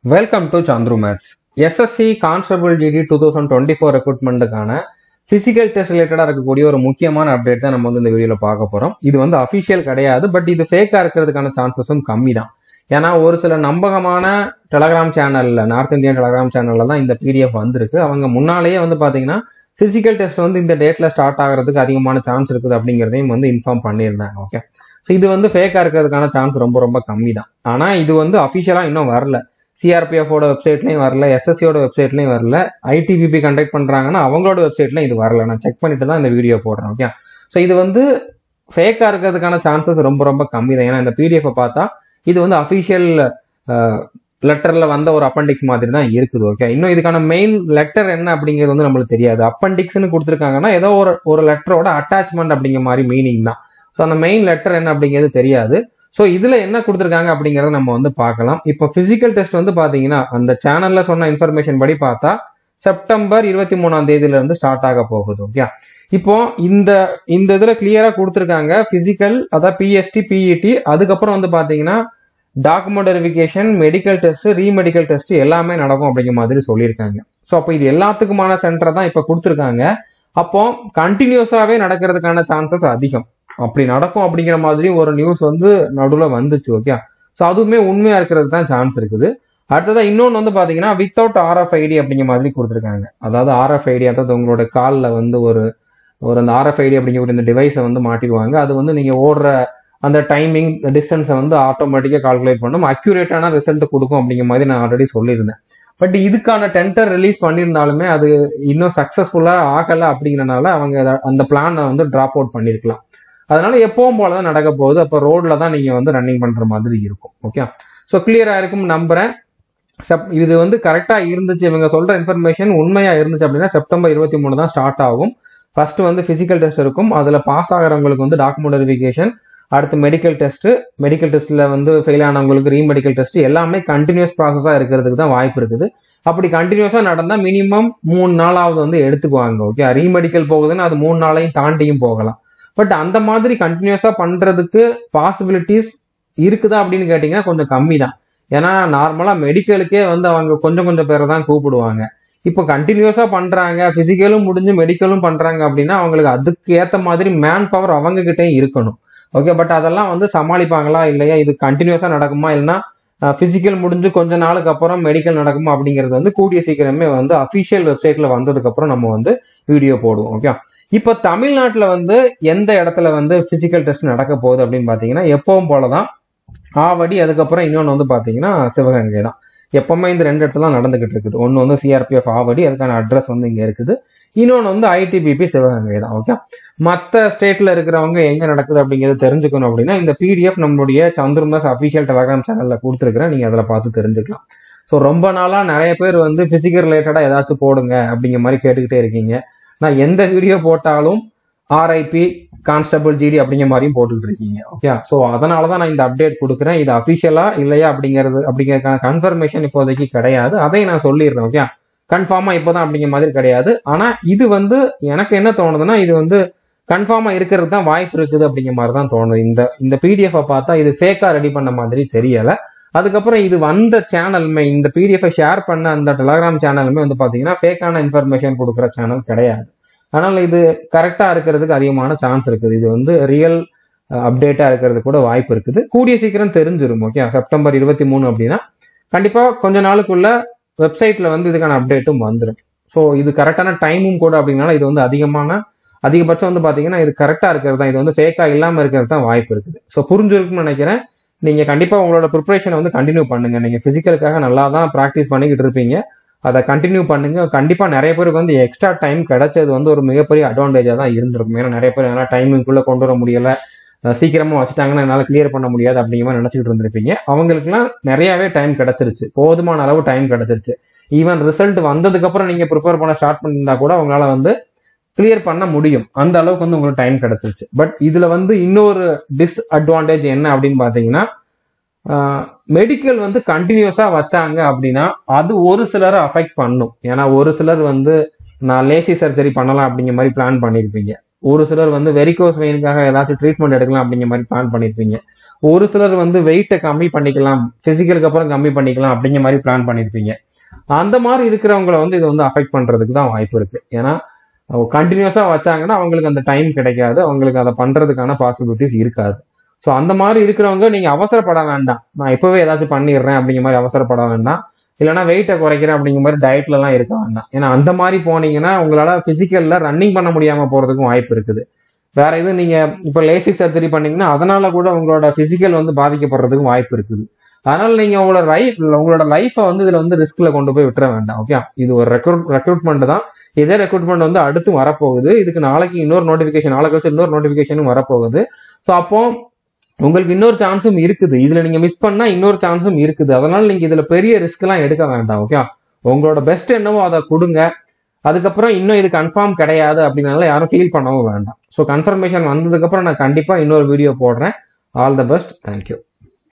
welcome to Chandru maths SSC constable GD two thousand twenty four ரெக்ரூட்மெண்ட்டுக்கான physical test ரிலேட்டடாக இருக்கக்கூடிய ஒரு முக்கியமான அப்டேட் தான் நம்ம வந்து இந்த வீடியோவில் பார்க்க போகிறோம் இது வந்து அஃபிஷியல் கிடையாது பட் இது ஃபேக்காக இருக்கிறதுக்கான சான்சஸும் கம்மி தான் ஏன்னா ஒரு சில நம்பகமான டெலகிராம் சேனலில் நார்த் இந்தியன் டெலகிராம் சேனலில் தான் இந்த பிடிஎஃப் வந்திருக்கு அவங்க முன்னாலேயே வந்து பார்த்தீங்கன்னா ஃபிசிக்கல் டெஸ்ட் வந்து இந்த டேட்டில் ஸ்டார்ட் ஆகிறதுக்கு அதிகமான சான்ஸ் இருக்குது அப்படிங்கிறதையும் வந்து இன்ஃபார்ம் பண்ணியிருந்தாங்க ஓகே ஸோ இது வந்து ஃபேக்காக இருக்கிறதுக்கான சான்ஸ் ரொம்ப ரொம்ப கம்மி தான் ஆனால் இது வந்து அஃபிஷியலாக இன்னும் வரல சிஆர்பிஎஃபோட வெப்சைட்லையும் வரல எஸ்எஸ்சியோட வெப்சைட்லையும் வரல ஐடிபிபி கண்டக்ட் பண்ணுறாங்கன்னா அவங்களோட வெப்சைட்லையும் இது வரல நான் செக் பண்ணிட்டு தான் இந்த வீடியோ போடுறேன் ஓகே ஸோ இது வந்து ஃபேக்காக இருக்கிறதுக்கான சான்சஸ் ரொம்ப ரொம்ப கம்மி தான் ஏன்னா இந்த பிடிஎஃப் பார்த்தா இது வந்து அஃபிஷியல் லெட்டரில் வந்த ஒரு அப்பண்டிக்ஸ் மாதிரி தான் இருக்குது ஓகே இன்னும் இதுக்கான மெயின் லெட்டர் என்ன அப்படிங்கிறது வந்து நம்மளுக்கு தெரியாது அப்பண்டிக்ஸ்னு கொடுத்துருக்காங்கன்னா ஏதோ ஒரு ஒரு லெட்டரோட அட்டாச்மெண்ட் அப்படிங்கிற மாதிரி மீனிங் தான் ஸோ அந்த மெயின் லெட்டர் என்ன அப்படிங்கிறது தெரியாது ஸோ இதில் என்ன கொடுத்துருக்காங்க அப்படிங்கிறத நம்ம வந்து பார்க்கலாம் இப்போ ஃபிசிக்கல் டெஸ்ட் வந்து பார்த்தீங்கன்னா அந்த சேனலில் சொன்ன இன்ஃபர்மேஷன் படி பார்த்தா செப்டம்பர் இருபத்தி மூணாம் தேதியிலேருந்து ஸ்டார்ட் ஆக போகுது ஓகே இப்போ இந்த இந்த இதில் கிளியராக கொடுத்துருக்காங்க ஃபிசிக்கல் அதாவது பிஎஸ்டி பிஇடி அதுக்கப்புறம் வந்து பார்த்தீங்கன்னா document verification medical test remedical test எல்லாமே நடக்கும் அப்படிங்கிற மாதிரி சொல்லியிருக்காங்க ஸோ அப்போ இது எல்லாத்துக்குமான சென்டர் தான் இப்போ கொடுத்துருக்காங்க அப்போ கண்டினியூஸாகவே நடக்கிறதுக்கான சான்சஸ் அதிகம் அப்படி நடக்கும் அப்படிங்கிற மாதிரி ஒரு நியூஸ் வந்து நடுவில் வந்துச்சு ஓகே ஸோ அதுவுமே உண்மையா இருக்கிறது தான் சான்ஸ் இருக்குது அடுத்ததா இன்னொன்று வந்து பார்த்தீங்கன்னா வித்தவுட் ஆர்எஃப்ஐடி அப்படிங்கிற மாதிரி கொடுத்துருக்காங்க அதாவது ஆர்எஃப்ஐடி அதாவது உங்களோட காலில் வந்து ஒரு ஒரு அந்த ஆர்எஃப்ஐடி அப்படிங்கிற இந்த டிவைஸை வந்து மாட்டிடுவாங்க அது வந்து நீங்கள் ஓடுற அந்த டைமிங் டிஸ்டன்ஸை வந்து ஆட்டோமேட்டிக்காக கால்குலேட் பண்ணும் அக்யூரேட்டான ரிசல்ட் கொடுக்கும் அப்படிங்கிற மாதிரி நான் ஆல்ரெடி சொல்லியிருந்தேன் பட் இதுக்கான டென்டர் ரிலீஸ் பண்ணியிருந்தாலுமே அது இன்னும் சக்ஸஸ்ஃபுல்லாக ஆகலை அப்படிங்கிறனால அவங்க அந்த பிளானை வந்து ட்ராப் அவுட் பண்ணியிருக்கலாம் அதனால எப்பவும் போல தான் நடக்க போகுது அப்போ ரோட்ல தான் நீங்க வந்து ரன்னிங் பண்ற மாதிரி இருக்கும் ஓகே ஸோ கிளியரா இருக்கும் நம்புறேன் செப் இது வந்து கரெக்டா இருந்துச்சு இவங்க சொல்ற இன்ஃபர்மேஷன் உண்மையா இருந்துச்சு அப்படின்னா செப்டம்பர் இருபத்தி மூணு தான் ஸ்டார்ட் ஆகும் ஃபர்ஸ்ட் வந்து பிசிக்கல் டெஸ்ட் இருக்கும் அதுல பாஸ் ஆகிறவங்களுக்கு வந்து டாக்குமெண்ட் வெரிஃபிகேஷன் அடுத்து மெடிக்கல் டெஸ்ட் மெடிக்கல் டெஸ்ட்ல வந்து ஃபெயில் ஆனவங்களுக்கு ரீமெடிக்கல் டெஸ்ட் எல்லாமே கண்டினியூஸ் ப்ராசஸா இருக்கிறதுக்கு தான் வாய்ப்பு இருக்குது அப்படி கண்டினியூஸா நடந்தா மினிமம் மூணு நாளாவது வந்து எடுத்துக்குவாங்க ஓகே ரீமெடிக்கல் போகுதுன்னு அது மூணு நாளையும் தாண்டியும் போகலாம் பட் அந்த மாதிரி கண்டினியூஸா பண்றதுக்கு பாசிபிலிட்டிஸ் இருக்குதா அப்படின்னு கேட்டீங்கன்னா கொஞ்சம் கம்மி தான் ஏன்னா நார்மலா மெடிக்கலுக்கே வந்து அவங்க கொஞ்சம் கொஞ்சம் பேரை தான் கூப்பிடுவாங்க இப்போ கண்டினியூஸா பண்றாங்க பிசிக்கலும் முடிஞ்சு மெடிக்கலும் பண்றாங்க அப்படின்னா அவங்களுக்கு அதுக்கு ஏத்த மாதிரி மேன் பவர் அவங்க கிட்டே இருக்கணும் ஓகே பட் அதெல்லாம் வந்து சமாளிப்பாங்களா இல்லையா இது கண்டினியூஸா நடக்குமா இல்லைன்னா பிசிக்கல் முடிஞ்சு கொஞ்ச நாளுக்கு அப்புறம் மெடிக்கல் நடக்குமா அப்படிங்கிறது வந்து கூடிய சீக்கிரமே வந்து அஃபிஷியல் வெப்சைட்ல வந்ததுக்கு அப்புறம் நம்ம வந்து வீடியோ போடுவோம் ஓகே இப்போ தமிழ்நாட்டில் வந்து எந்த இடத்துல வந்து பிசிக்கல் டெஸ்ட் நடக்க போகுது அப்படின்னு பார்த்தீங்கன்னா எப்பவும் போல தான் ஆவடி அதுக்கப்புறம் இன்னொன்று வந்து பார்த்தீங்கன்னா சிவகங்கை தான் எப்பவுமே இந்த ரெண்டு இடத்துல தான் நடந்துகிட்டு இருக்குது ஒன்று வந்து சிஆர்பிஎஃப் ஆவடி அதுக்கான அட்ரஸ் வந்து இங்கே இருக்குது இன்னொன்று வந்து ஐடிபிபி சிவகங்கை தான் ஓகே மற்ற ஸ்டேட்ல இருக்கிறவங்க எங்க நடக்குது அப்படிங்கிறது தெரிஞ்சுக்கணும் அப்படின்னா இந்த பிடிஎஃப் நம்மளுடைய சந்துருமஸ் அஃபிஷியல் டெலகிராம் சேனல்ல கொடுத்துருக்கிறேன் நீங்க அதில் பார்த்து தெரிஞ்சுக்கலாம் ஸோ ரொம்ப நாளா நிறைய பேர் வந்து பிசிக்கல் ரிலேட்டடா ஏதாச்சும் போடுங்க அப்படிங்கிற மாதிரி கேட்டுக்கிட்டே இருக்கீங்க நான் எந்த வீடியோ போட்டாலும் ஆர்ஐபி கான்ஸ்டபிள் ஜிடி அப்படிங்கிற மாதிரியும் போட்டுக்கிட்டு இருக்கீங்க ஓகே ஸோ அதனால தான் நான் இந்த அப்டேட் கொடுக்குறேன் இது அஃபிஷியலா இல்லையா அப்படிங்கிறது அப்படிங்கிறதுக்கான கன்ஃபர்மேஷன் இப்போதைக்கு கிடையாது அதையும் நான் சொல்லிடுறேன் ஓகே கன்ஃபார்மா இப்போதான் அப்படிங்கிற மாதிரி கிடையாது ஆனா இது வந்து எனக்கு என்ன தோணுதுன்னா இது வந்து கன்ஃபார்மா இருக்கிறது தான் வாய்ப்பு இருக்குது அப்படிங்கிற மாதிரி தான் தோணுது இந்த இந்த பிடிஎஃப் பார்த்தா இது ஃபேக்கா ரெடி பண்ண மாதிரி தெரியல அதுக்கப்புறம் இது வந்த சேனலுமே இந்த பிடிஎஃப் ஷேர் பண்ண அந்த டெலகிராம் சேனலுமே வந்து பாத்தீங்கன்னா ஃபேக்கான இன்ஃபர்மேஷன் கொடுக்குற சேனல் கிடையாது அதனால இது கரெக்டா இருக்கிறதுக்கு அதிகமான சான்ஸ் இருக்குது இது வந்து ரியல் அப்டேட்டா இருக்கிறது கூட வாய்ப்பு இருக்குது கூடிய சீக்கிரம் தெரிஞ்சிரும் ஓகே செப்டம்பர் இருபத்தி மூணு அப்படின்னா கண்டிப்பா கொஞ்ச நாளுக்குள்ள வெப்சைட்ல வந்து இதுக்கான அப்டேட்டும் வந்துடும் ஸோ இது கரெக்டான டைமும் கூட அப்படின்னால இது வந்து அதிகமான அதிகபட்சம் வந்து பாத்தீங்கன்னா இது கரெக்டா இருக்கிறது தான் இது வந்து ஃபேக்கா இல்லாம இருக்கிறது தான் வாய்ப்பு இருக்குது ஸோ புரிஞ்சிருக்கும்னு நினைக்கிறேன் நீங்க கண்டிப்பா உங்களோட ப்ரிப்பரேஷனை வந்து கண்டினியூ பண்ணுங்க நீங்க பிசிக்கலுக்காக நல்லா தான் ப்ராக்டிஸ் பண்ணிக்கிட்டு இருப்பீங்க அதை கண்டினியூ பண்ணுங்க கண்டிப்பா நிறைய பேருக்கு வந்து எக்ஸ்ட்ரா டைம் கிடைச்சது வந்து ஒரு மிகப்பெரிய அட்வான்டேஜா தான் இருந்திருக்கும் ஏன்னா நிறைய பேர் என்னால் டைமிங்குள்ள கொண்டு வர முடியல சீக்கிரமா வச்சுட்டாங்கன்னா என்னால் கிளியர் பண்ண முடியாது அப்படிங்கிற மாதிரி நினைச்சிட்டு இருந்திருப்பீங்க அவங்களுக்குலாம் நிறையவே டைம் கிடைச்சிருச்சு போதுமான அளவு டைம் கிடைச்சிருச்சு ஈவன் ரிசல்ட் வந்ததுக்கு அப்புறம் நீங்க ப்ரிப்பேர் பண்ண ஸ்டார்ட் பண்ணியிருந்தா கூட உங்களால வந்து கிளியர் பண்ண முடியும் அந்த அளவுக்கு வந்து உங்களுக்கு டைம் கிடைச்சிருச்சு பட் இதுல வந்து இன்னொரு டிஸ்அட்வான்டேஜ் என்ன அப்படின்னு பாத்தீங்கன்னா மெடிக்கல் வந்து கண்டினியூஸா வச்சாங்க அப்படின்னா அது ஒரு சிலரை அஃபெக்ட் பண்ணும் ஏன்னா ஒரு சிலர் வந்து நான் லேசி சர்ஜரி பண்ணலாம் அப்படிங்கிற மாதிரி பிளான் பண்ணியிருப்பீங்க ஒரு சிலர் வந்து வெரிகோஸ் வெயினுக்காக ஏதாச்சும் ட்ரீட்மெண்ட் எடுக்கலாம் அப்படிங்கிற மாதிரி பிளான் பண்ணியிருப்பீங்க ஒரு சிலர் வந்து வெயிட்டை கம்மி பண்ணிக்கலாம் பிசிக்கலுக்கு அப்புறம் கம்மி பண்ணிக்கலாம் அப்படிங்கிற மாதிரி பிளான் பண்ணியிருப்பீங்க அந்த மாதிரி இருக்கிறவங்கள வந்து இது வந்து அஃபெக்ட் பண்றதுக்கு தான் வாய்ப்பு இருக்கு ஏன்னா கண்டினியூஸா வச்சாங்கன்னா அவங்களுக்கு அந்த டைம் கிடைக்காது அவங்களுக்கு அதை பண்றதுக்கான பாசிபிலிட்டிஸ் இருக்காது ஸோ அந்த மாதிரி இருக்கிறவங்க நீங்க அவசரப்பட வேண்டாம் நான் இப்பவே ஏதாச்சும் பண்ணிடுறேன் அப்படிங்கிற மாதிரி அவசரப்பட வேண்டாம் இல்லைனா வெயிட்டை குறைக்கிறேன் அப்படிங்கிற மாதிரி டயட்ல எல்லாம் இருக்க வேண்டாம் ஏன்னா அந்த மாதிரி போனீங்கன்னா உங்களால பிசிக்கல்ல ரன்னிங் பண்ண முடியாம போறதுக்கும் வாய்ப்பு இருக்குது வேற எதுவும் நீங்க இப்ப லேசிக் சர்ஜரி பண்ணீங்கன்னா அதனால கூட உங்களோட பிசிக்கல் வந்து பாதிக்கப்படுறதுக்கும் வாய்ப்பு இருக்குது அதனால நீங்க உங்களோட லைஃப் உங்களோட லைஃபை வந்து இதுல வந்து ரிஸ்க்ல கொண்டு போய் விட்டுற வேண்டாம் ஓகே இது ஒரு ரெக்ரூட் ரெக்ரூட்மெண்ட் தான் இதே ரெக்ரூட்மெண்ட் வந்து அடுத்து வரப்போகுது இதுக்கு நாளைக்கு இன்னொரு நோட்டிபிகேஷன் நாளைக்கு வச்சு இன்னொரு நோட்டிபிகேஷனும் வரப்போகுது ஸோ அப்போ உங்களுக்கு இன்னொரு சான்ஸும் இருக்குது இதுல நீங்க மிஸ் பண்ணா இன்னொரு சான்ஸும் இருக்குது அதனால நீங்க இதுல பெரிய ரிஸ்க் எல்லாம் எடுக்க வேண்டாம் ஓகே உங்களோட பெஸ்ட் என்னவோ அதை கொடுங்க அதுக்கப்புறம் இன்னும் இது கன்ஃபார்ம் கிடையாது அப்படின்னால யாரும் ஃபீல் பண்ணவும் வேண்டாம் ஸோ கன்ஃபர்மேஷன் வந்ததுக்கப்புறம் நான் கண்டிப்பா இன்னொரு வீடியோ போடுறேன் ஆல் த பெஸ்ட் தேங்க்யூ